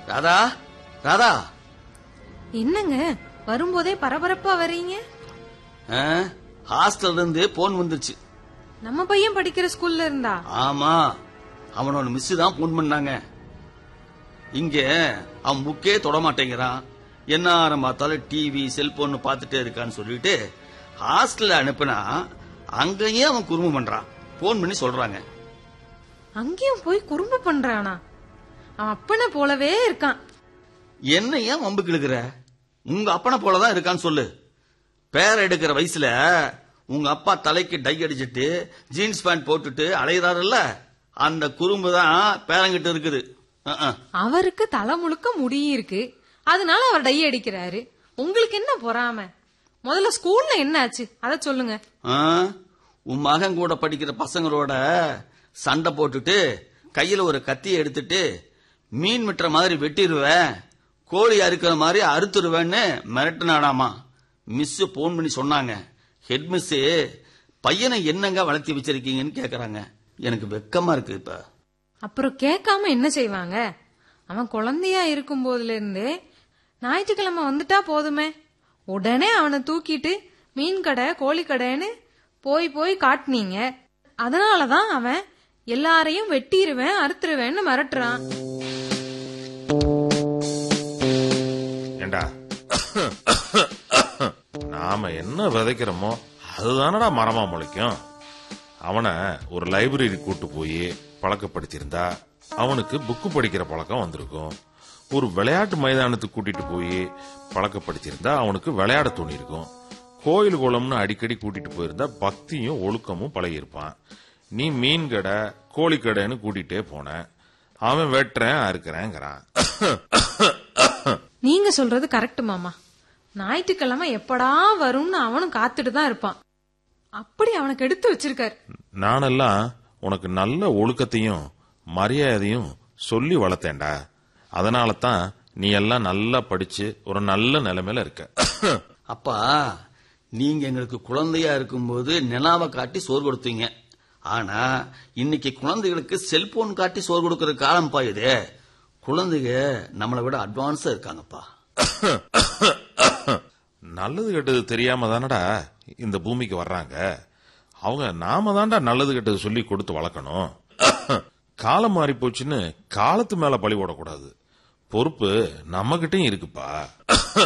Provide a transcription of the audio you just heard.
ராதா ராதா என்னங்க வரும்போதே பரபரப்பா வர்றீங்க ஆ, ஹாஸ்டல்ல இருந்து போன் வந்துருச்சு நம்ம பையன் படிக்கிற ஸ்கூல்ல இருந்தா ஆமா அவனோட மிஸ் தான் போன் பண்ணாங்க இங்க அவன் புக்கே தொட மாட்டேங்கிறான் என்ன ஆரம் பார்த்தாலும் டிவி செல்போன் பார்த்துட்டே இருக்கான்னு சொல்லிட்டு ஹாஸ்டல்ல அனுப்புனா அங்கேயே அவன் குறும்பு பண்றான் போன் பண்ணி சொல்றாங்க அங்கேயும் போய் குறும்பு பண்றானா அவன் அப்பனை போலவே இருக்கான் என்ன ஏன் வம்பு கிழக்குற உங்க அப்பனை போலதான் இருக்கான்னு சொல்லு பேர எடுக்கிற வயசுல உங்க அப்பா தலைக்கு டை அடிச்சிட்டு ஜீன்ஸ் பேண்ட் போட்டுட்டு அலையிறாருல்ல அந்த குறும்பு தான் பேரங்கிட்ட இருக்குது அஹ், அஹ். அவருக்கு தலை முழுக்க முடி இருக்கு அதனால அவர் டை அடிக்கிறாரு உங்களுக்கு என்ன பொறாம முதல்ல ஸ்கூல்ல என்ன ஆச்சு அத சொல்லுங்க ஆ? உன் மகன் கூட படிக்கிற பசங்களோட சண்டை போட்டுட்டு கையில ஒரு கத்தியை எடுத்துட்டு மீன் வெட்டுற மாதிரி வெட்டிடுவேன் கோழி அறுக்கிற மாதிரி அறுத்துருவேன்னு மிரட்டினாடாமா மிஸ் போன் பண்ணி சொன்னாங்க ஹெட் மிஸ் பையனை என்னங்க வளர்த்தி வச்சிருக்கீங்கன்னு கேக்குறாங்க எனக்கு வெக்கமா இருக்கு இப்ப அப்புறம் கேட்காம என்ன செய்வாங்க அவன் குழந்தையா இருக்கும் போதுல இருந்தே ஞாயிற்றுக்கிழமை வந்துட்டா போதுமே உடனே அவனை தூக்கிட்டு மீன் கடை கோழி கடைன்னு போய் போய் காட்டுனீங்க அதனாலதான் அவன் எல்லாரையும் வெட்டிருவேன் அறுத்துருவேன்னு மிரட்டுறான் ஏண்டா நாம என்ன விதைக்கிறோமோ அதுதானடா மரமா முளைக்கும் அவனை ஒரு லைப்ரரி கூட்டு போய் பழக்கப்படுத்தியிருந்தா அவனுக்கு புக்கு படிக்கிற பழக்கம் வந்திருக்கும் ஒரு விளையாட்டு மைதானத்துக்கு கூட்டிட்டு போய் பழக்கப்படுத்தியிருந்தா அவனுக்கு விளையாட தோணி இருக்கும் கோயில் குளம்னு அடிக்கடி கூட்டிட்டு போயிருந்தா பக்தியும் ஒழுக்கமும் பழகியிருப்பான் நீ மீன் கடை கோழி கடைன்னு கூட்டிட்டே போன அவன் வெட்டுறேன் அறுக்கிறேங்கிறான் நீங்க சொல்றது கரெக்ட் மாமா ஞாயிற்றுக்கிழமை எப்படா வரும்னு அவனும் காத்துட்டு தான் இருப்பான் அப்படி அவனுக்கு எடுத்து வச்சிருக்காரு நானெல்லாம் உனக்கு நல்ல ஒழுக்கத்தையும் மரியாதையும் சொல்லி வளர்த்தேன்டா அதனால தான் நீ எல்லாம் நல்லா படிச்சு ஒரு நல்ல நிலைமையில இருக்க அப்பா நீங்க எங்களுக்கு குழந்தையா இருக்கும்போது நிலாவை காட்டி சோறு கொடுத்தீங்க ஆனா இன்னைக்கு குழந்தைகளுக்கு செல்போன் காட்டி சோறு கொடுக்கிற காலம்ப்பா இது குழந்தைங்க நம்மளை விட அட்வான்ஸா இருக்காங்கப்பா நல்லது கெட்டது தெரியாம தானடா இந்த பூமிக்கு வர்றாங்க அவங்க நாம தான்டா நல்லது கெட்டது சொல்லி கொடுத்து வளர்க்கணும் காலம் மாறி போச்சுன்னு காலத்து மேல பழி போடக்கூடாது பொறுப்பு நம்ம இருக்குப்பா